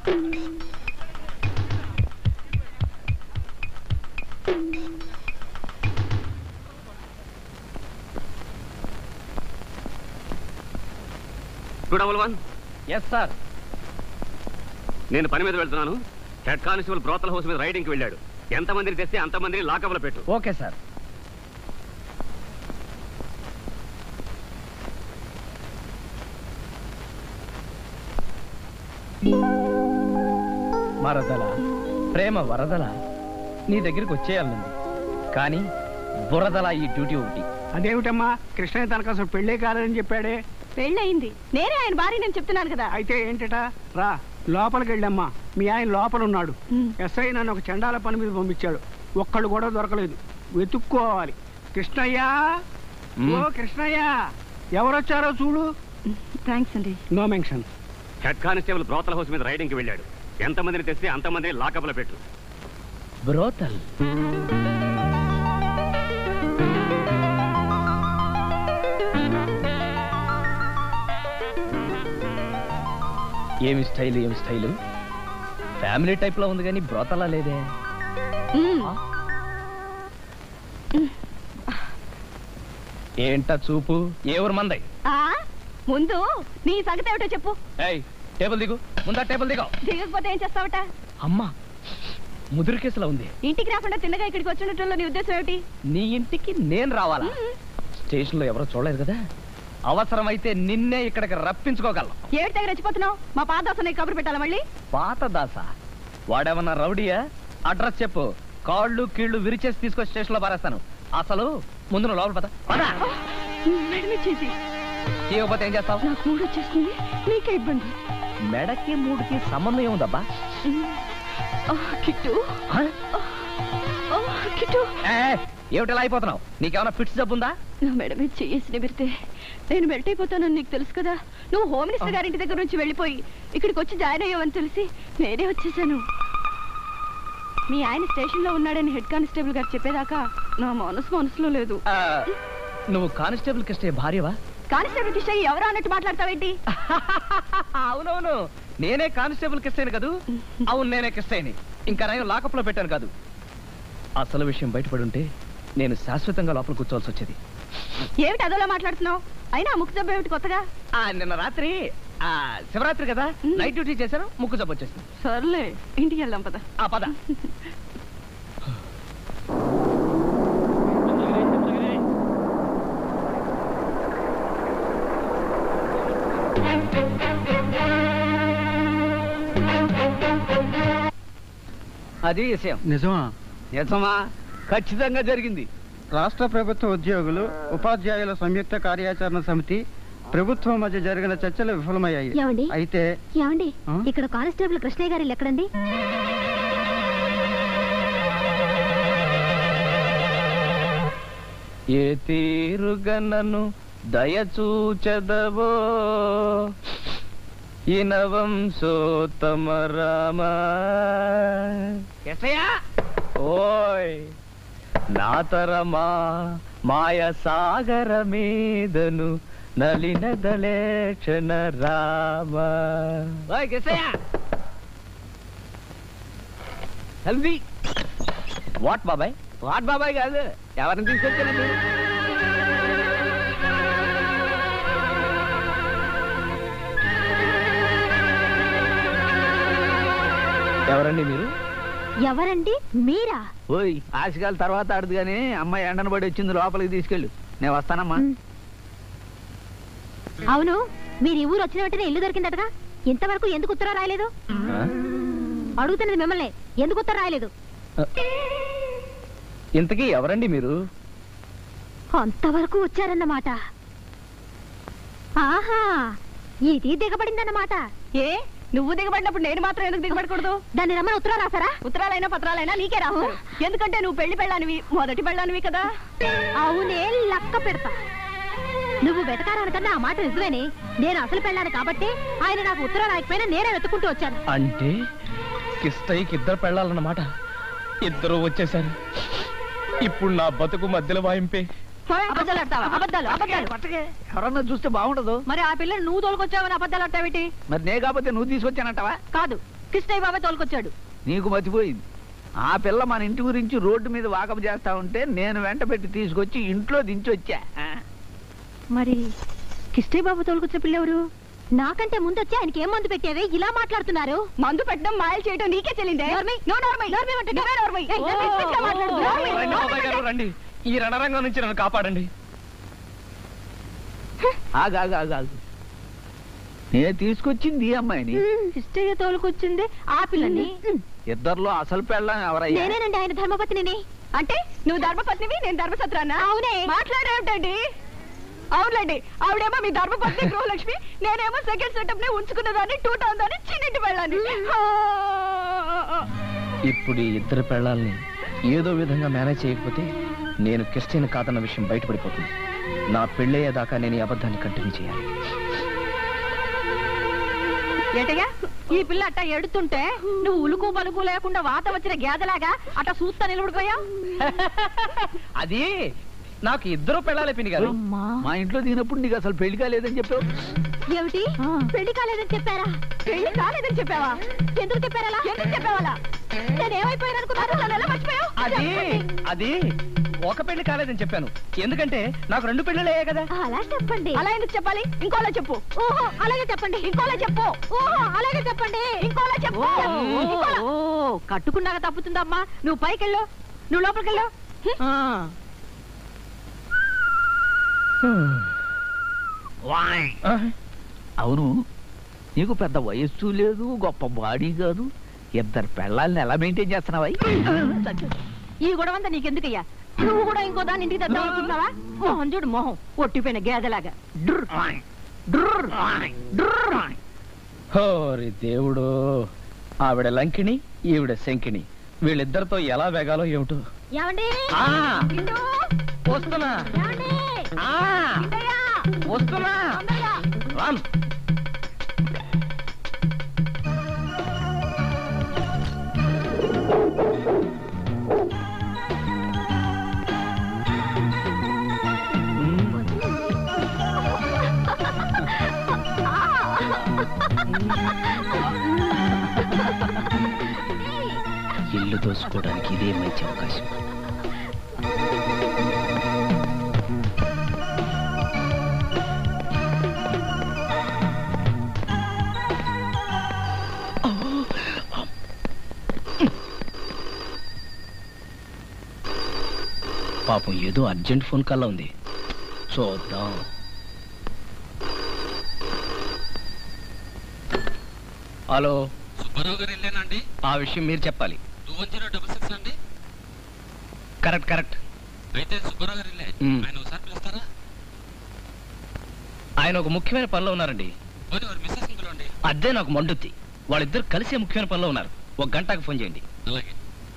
Good double one S sir నేను పని మీద వెళ్తున్నాను హెడ్ కానిస్టేబుల్ బ్రోతల హౌస్ మీద రైడింగ్కి వెళ్ళాడు ఎంతమందిని తెస్తే అంతమందిని లాకప్లో పెట్టు ఓకే సార్ మరదల ప్రేమ వరదల నీ దగ్గరికి వచ్చేయాలనుంది కానీ బురదల ఈ డ్యూటీ ఒకటి అదేమిటమ్మా కృష్ణయ్య తనకు అసలు పెళ్ళే కాదని చెప్పాడే పెళ్ళయింది నేనే ఆయన భార్య నేను చెప్తున్నాను కదా అయితే ఏంటట రా లోపలికి వెళ్ళమ్మా మీ ఆయన లోపల ఉన్నాడు ఉమ్. ఎస్ఐ నన్ను ఒక చండాల పని మీద పంపించాడు ఒక్కళ్ళు కూడా దొరకలేదు వెతుక్కోవాలి కృష్ణయ్య మ్. ఓ కృష్ణయ్య ఎవరొచ్చారో చూడు థ్యాంక్స్ అండి no mention head constable brothel house మీద రైడింగ్కి వెళ్ళాడు ఎంతమందిని తెస్తే అంతమందిని లాకప్లో పెట్టు బ్రోతల్ ఏమి స్టైల్ ఏమి స్టైలు ఫ్యామిలీ టైప్ లో ఉంది కానీ బ్రోతలా లేదే మ్మ్. ఏంటా చూపు ఏ ఊరు మందై ఆ, ముందు నీ సంగతి ఏమిటో చెప్పు ఏయ్ టేబుల్ దిగు ముందా టేబుల్ దిగు దిగకపోతే ఏం చేస్తావట అమ్మా ముదురు కేసులో ఉంది ఇంటికి రాకుండా తిన్నగా ఇక్కడికి వచ్చినట్టు నీ ఉద్దేశం ఏమిటి నీ ఇంటికి నేను రావాలా మ్మ్. స్టేషన్ లో ఎవరో చూడలేదు కదా అవసరమైతే నిన్నే ఇక్కడికి రప్పించుకోగలం ఏమిటి దగ్గర రెచ్చిపోతున్నావు మా పాదోసం నీకు కబురు పెట్టాలా మళ్ళీ పాత దాస వాడేమన్నా రౌడీయా అడ్రస్ చెప్పు కాళ్ళు కీళ్ళు విరిచేసి తీసుకొచ్చి స్టేషన్ లో పారేస్తాను అసలు ముందు నువ్వు లోపల పద పద మేడం ఇచ్చేసి చేయకపోతే ఏం చేస్తావు నాకు మూడు వచ్చేస్తుంది నీకే ఇబ్బంది మెడకి మూడుకి సమన్వయం ఉందబ్బా ఆ, కిట్టు హ? ఆ, కిట్టు ఏ, ఏమిటి ఇలా అయిపోతున్నావు నీకేమైనా ఫిట్స్ జబ్బుందా నా మేడం మీద చేసి నిమిరితే నేను మెల్ట్ అయిపోతానని నీకు తెలుసు కదా నువ్వు హోమ్ మినిస్టర్ గారింటి దగ్గర నుంచి వెళ్ళిపోయి ఇక్కడికి వచ్చి జాయిన్ అయ్యావని తెలిసి నేనే వచ్చేసాను మీ ఆయన స్టేషన్ లో ఉన్నాడని హెడ్ కానిస్టేబుల్ గారు చెప్పేదాకా నా మనసు మనసులో లేదు ఆ, నువ్వు కానిస్టేబుల్ కిష్టే భార్యవా కానిస్టేబుల్ కిషయ్య ఎవరో అన్నట్టు మాట్లాడతావేంటి అవునవును నేనే కానిస్టేబుల్ కిస్తేని కదూ అవును నేనే కిస్తేని ఇంకా నేను లాకప్ లో పెట్టాను కాదు అసలు విషయం బయటపడి ఉంటే నేను శాశ్వతంగా లోపల కూర్చోవాల్సి వచ్చేది ఏమిటి అదోలా మాట్లాడుతున్నావు అయినా ఆ ముక్కు జబ్బు ఏమిటి కొత్తగా ఆ నిన్న రాత్రి ఆ శివరాత్రి కదా మ్. నైట్ డ్యూటీ చేశాను ముక్కు జబ్బు వచ్చేసింది సర్లే ఇంటికి వెళ్దాం పద ఆ పద అది విషయం నిజమా నిజమా ఖచ్చితంగా జరిగింది రాష్ట్ర ప్రభుత్వ ఉద్యోగులు ఉపాధ్యాయుల సంయుక్త కార్యాచరణ సమితి ప్రభుత్వం మధ్య జరిగిన చర్చలు విఫలమయ్యాయి ఏమండి అయితే ఏమండి ఆ? ఇక్కడ కానిస్టేబుల్ కృష్ణయ్య గారు ఇల్లు ఎక్కడండి ఏ తీరుగనను దయచూచదవో ఇనవంశోత్తమ రామ ఓయ్ నాతరమా మాయ సాగర మీదను నలిన దళేక్షణ రామ హల్దీ వాట్ బాబాయ్ వాట్ బాబాయ్ కాదు ఎవరిని తీసుకొచ్చానండి ఎవరండి మీరు ఎవరండి మీరా ఓయ్ ఆశకాల తర్వాత ఆడదు కానీ అమ్మాయి ఎండను పడి వచ్చింది లోపలికి తీసుకెళ్ళు నేను వస్తానమ్మా ఉమ్. అవును మీరు ఈ ఊరు వచ్చిన వెంటనే ఇల్లు దొరికిందటగా ఇంతవరకు ఎందుకు ఉత్తరం రాయలేదు ఆ? అడుగుతున్నది మిమ్మల్ని ఎందుకు ఉత్తరం రాయలేదు ఇంతకీ ఎవరండి మీరు అంతవరకు వచ్చారన్నమాట ఆహా ఇది దిగబడిందన్నమాట ఏ నువ్వు దిగబడినప్పుడు నేను మాత్రం ఎందుకు దిగబడకూడదు దాన్ని రమ్మని ఉత్తరం రాసారా ఉత్తరాలైనా పత్రాలైనా నీకే రాస్తారు ఎందుకంటే నువ్వు పెళ్లి పెళ్ళానివి మొదటి పెళ్ళానివి కదా అవునే లక్క పెడతా నువ్వు వెతకారానికన్నా ఆ మాట నిజమేనే నేను అసలు పెళ్ళాను కాబట్టి ఆయన నాకు ఉత్తరం రాయకపోయినా నేనే వెతుకుంటూ వచ్చాను అంటే కిష్టయ్యకి ఇద్దరు పెళ్ళాలన్నమాట ఇద్దరు వచ్చేసారు ఇప్పుడు నా బతుకు మధ్యలో వాయింపే అబద్ధాలు ఆడతావా అబద్ధాలు అబద్ధాలు పట్టకే ఎవరన్నా చూస్తే బాగుండదు మరి ఆ పిల్లని నువ్వు తోలుకొచ్చావని అబద్ధాలు ఆడతావేటి మరి నే కాకపోతే నువ్వు తీసుకొచ్చానంటావా కాదు కృష్ణయ్య బాబాయ్ తోలుకొచ్చాడు నీకు మతిపోయింది ఆ పిల్ల మన ఇంటి గురించి రోడ్డు మీద వాకపు చేస్తా ఉంటే నేను వెంట పెట్టి తీసుకొచ్చి ఇంట్లో దించి వచ్చా ఆ? మరి కృష్ణయ్య బాబు తోలుకొచ్చే పిల్లెవరు నాకంటే ముందు వచ్చి ఆయనకి ఏం మందు పెట్టావే ఇలా మాట్లాడుతున్నారు మందు పెట్టడం మాయలు చేయడం నీకే చెల్లిందే నోర్మి. నో నోర్మై నోర్మి అంటే నువ్వే నోర్మై. ఏయ్, నోర్మి, ఓ, పిచ్చిగా మాట్లాడు. ఓ, నోర్మి. నోర్మి. రండి బాబాయ్ గారు రండి ఈ రణరంగం నుంచి నన్ను కాపాడండి ఆగు ఆగు ఆగు ఆగు నేను తీసుకొచ్చింది ఈ అమ్మాయిని కృష్ణయ్య తోలుకొచ్చింది ఆ పిల్లని ఇద్దర్లో అసలు పెళ్ళం ఎవరయ్యా నేనేనండి ఆయన ధర్మపత్నిని అంటే నువ్వు ధర్మపత్నివి నేను ధర్మసత్రానా అవునే. మాట్లాడేమిటండి అవునండి ఆవిడేమో మీ ధర్మపత్ని గృహలక్ష్మి నేనేమో సెకండ్ సెటప్ నే ఉంచుకున్నదాన్ని టూ టౌన్ దాన్ని చిన్నింటి వెళ్ళాలి ఇప్పుడు ఈ ఇద్దరు పెళ్ళాలని ఏదో విధంగా మేనేజ్ చేయకపోతే నేను క్రిస్టియన్ కాదన్న విషయం బయటపడిపోతుంది నా పెళ్ళయ్యేదాకా నేను ఈ అబద్ధాన్ని కంటిన్యూ చేయాలి ఏటయ్యా ఈ పిల్ల అట్ట ఎడుతుంటే నువ్వు ఉలుకు పలుకు లేకుండా వాత వచ్చిన గేదలాగా అట్ట చూస్తా నిలబడిపోయావు అది నాకు ఇద్దరు పెళ్ళాలి పిన్ని గారు మా ఇంట్లో దిగినప్పుడు నీకు అసలు పెళ్లి కాలేదని చెప్పావు ఏమిటి పెళ్లి కాలేదని చెప్పారా పెళ్లి కాలేదని చెప్పావా ఎందుకు చెప్పారా ఎందుకు చెప్పావాలా నేను ఏమైపోయాను అనుకున్నారు నన్ను ఎలా మర్చిపోయావు అది అది ఒక పెళ్లి కాలేదని చెప్పాను ఎందుకంటే నాకు రెండు పెళ్ళిళ్ళు అయ్యాయి కదా అలా చెప్పండి అలా ఎందుకు చెప్పాలి ఇంకోలా చెప్పు ఓహో అలాగే చెప్పండి ఇంకోలా చెప్పు ఓహో అలాగే చెప్పండి ఇంకోలా చెప్పు ఇంకోలా. కట్టుకున్నాక తప్పుతుందమ్మా నువ్వు పైకెళ్ళు నువ్వు లోపలికెళ్ళు ఆ, అవును నీకు పెద్ద వయస్సు లేదు గొప్ప బాడీ కాదు ఇద్దరు పెళ్ళాలని ఎలా మెయింటైన్ చేస్తున్నావా ఈ గొడవంతా నీకెందుకయ్యా నువ్వు కూడా ఇంకో దాన్ని ఇంటికి తెద్దాం అనుకుంటున్నావా మొహం చూడు మొహం ఒట్టిపోయిన గేదెలాగా డ్ర్. డ్ర్. డ్ర్. హోరి దేవుడు ఆవిడ లంకిణి ఈవిడ శంకిణి వీళ్ళిద్దరితో ఎలా వేగాలో ఏమిటో ఏమండి ఆ, గిండు. వస్తున్నా ఏమండి ఆ, గిండయ్య. వస్తున్నా తొందరగా. రామ్ ఇల్లు దోసుకోవడానికి ఇదే మంచి అవకాశం పాపం ఏదో అర్జెంట్ ఫోన్ కాల్ ఉంది చూద్దాం హలో సుబ్బారావు గారు వెళ్ళానండి ఆ విషయం మీరు చెప్పాలి two one zero double six అండి కరెక్ట్ కరెక్ట్ అయితే సుబ్బారావు గారు వెళ్ళే మ్మ్. ఆయన ఒకసారి పిలుస్తారా ఆయన ఒక ముఖ్యమైన పనిలో ఉన్నారండి పోనీ వారి మిస్సెస్ పిలవండి అదే నాకు మండుద్ది వాళ్ళిద్దరు కలిసే ముఖ్యమైన పనిలో ఉన్నారు ఒక గంటకు ఫోన్ చేయండి అలాగే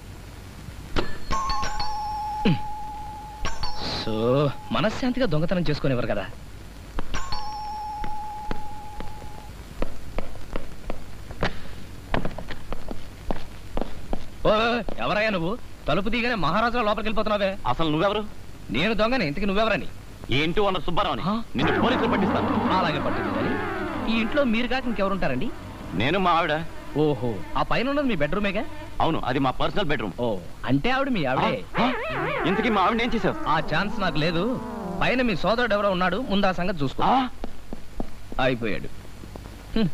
సో మనశ్శాంతిగా దొంగతనం చేసుకునేవారు కదా ఓ ఎవరయ్యా నువ్వు తలుపు తీయగానే మహారాజులో లోపలికి వెళ్ళిపోతున్నావే అసలు నువ్వెవరు నేను దొంగని ఇంతకి నువ్వెవరని ఏంటో అన్న సుబ్బారావుని ఆ? నిన్ను పోలీసులు పట్టిస్తాను అలాగే పట్టింది కానీ ఈ ఇంట్లో మీరు కాక ఇంకెవరుంటారండి నేను మా ఆవిడ ఓహో ఆ పైన ఉన్నది మీ బెడ్రూమేగా అవును అది మా పర్సనల్ బెడ్రూమ్ ఓ అంటే ఆవిడ మీ ఆవిడే ఇంతకీ మా ఆవిడ ఏం చేసావు ఆ ఛాన్స్ నాకు లేదు పైన మీ సోదరుడు ఎవరో ఉన్నాడు ముందు ఆ సంగతి చూసుకో ఆ? అయిపోయాడు హ్మ్.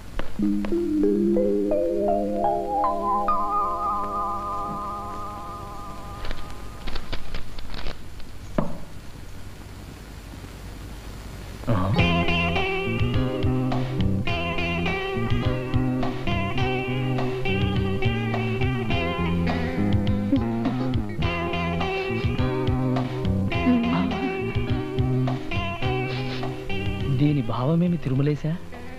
ఆహా. దీని భావమేమి తిరుమలేశా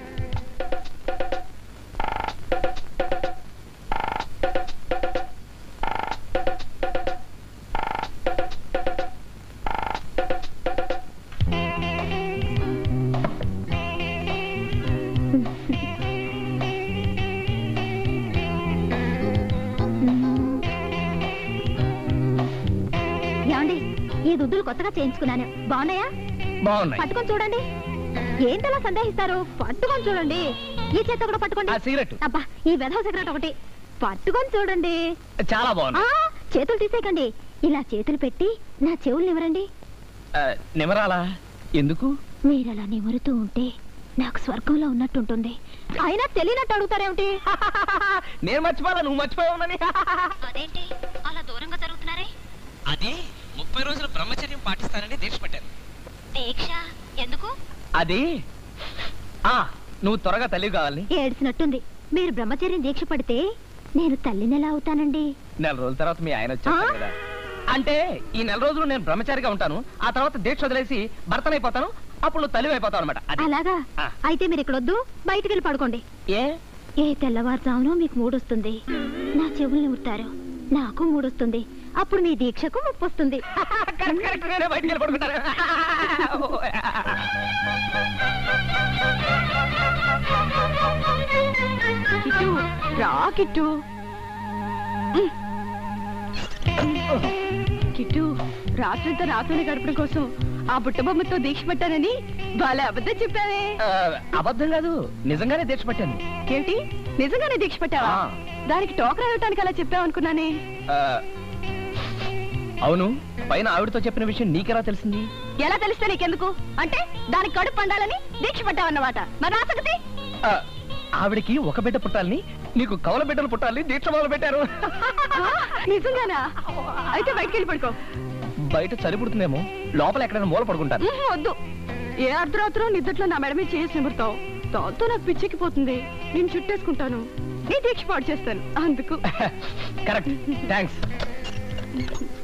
ఏమండి ఈ దుద్దులు కొత్తగా చేయించుకున్నాను బాగున్నాయా బాగున్నాయి పట్టుకొని చూడండి ఏంటలా సందేహిస్తారు పట్టుకొని చూడండి ఈ చేత కూడా పట్టుకోండి ఆ సిగరెట్ అబ్బా ఈ వెధవ సిగరెట్ ఒకటి పట్టుకొని చూడండి చాలా ఆ బాగుంది చేతులు తీసేయకండి ఇలా చేతులు పెట్టి నా చెవులు నివరండి ఆ, నిమరాలా ఎందుకు మీరు అలా నిమురుతూ ఉంటే నాకు స్వర్గంలో ఉన్నట్టుంటుంది అయినా తెలియనట్టు అడుగుతారేమిటి నేను మర్చిపోవాలా నువ్వు మర్చిపోయావునని అదేంటి అలా దూరంగా జరుగుతున్నారే అది ముప్పై రోజులు బ్రహ్మచర్యం పాటిస్తానని దీక్ష పట్టాను దీక్ష ఎందుకు అది ఆ నువ్వు త్వరగా తల్లి కావాలని ఏడ్చినట్టుంది మీరు బ్రహ్మచర్యం దీక్ష పడితే నేను తల్లిని ఎలా అవుతానండి నెల రోజుల తర్వాత మీ ఆయన వచ్చేస్తారు ఆ? కదా అంటే ఈ నెల రోజులు నేను బ్రహ్మచారిగా ఉంటాను ఆ తర్వాత దీక్ష వదిలేసి భర్తనైపోతాను అప్పుడు నువ్వు తల్లి అయిపోతావు అనమాట అది అలాగా ఆ. అయితే మీరు ఇక్కడ వద్దు బయటికి వెళ్ళి పడుకోండి ఏ ఏ తెల్లవారుజామునో మీకు మూడొస్తుంది నా చెవులు నిమురుతారు నాకు మూడొస్తుంది అప్పుడు మీ దీక్షకు ముప్పు వస్తుంది కరెక్ట్ కరెక్ట్ నేనే బయటికి వెళ్ళి పడుకుంటాను కిట్టు రా కిట్టు కిట్టు రాత్రంతా రాత్రులు గడపడం కోసం ఆ బుట్టబొమ్మతో దీక్ష పట్టానని వాళ్ళ అబద్ధం చెప్పావే ఆ, అబద్ధం కాదు నిజంగానే దీక్ష పట్టాను ఏమిటి నిజంగానే దీక్ష పట్టావా ఆ. దానికి టోకరా ఇవ్వటానికి అలా చెప్పావు అనుకున్నానే ఆ, అవును పైన ఆవిడతో చెప్పిన విషయం నీకెలా తెలిసింది ఎలా తెలిస్తే నీకెందుకు అంటే దానికి కడుపు పండాలని దీక్ష పట్టావన్నమాట మరి ఆ సంగతి ఆ, ఆవిడకి ఒక బిడ్డ పుట్టాలని నీకు కవల బిడ్డలు పుట్టాలని దీక్ష మొదలు పెట్టారు ఆ, నిజంగానా అయితే బయటికి వెళ్ళి పడుకో బయట చలి పుడుతుందేమో లోపల ఎక్కడైనా మూల పడుకుంటాను ఉహు, వద్దు ఏ అర్ధరాత్రం నిద్దట్లో నా మెడ మీద చేసి నిమురుతావు దాంతో నాకు పిచ్చెక్కిపోతుంది నేను చుట్టేసుకుంటాను నీ దీక్ష పాడు చేస్తాను అందుకు కరెక్ట్ థ్యాంక్స్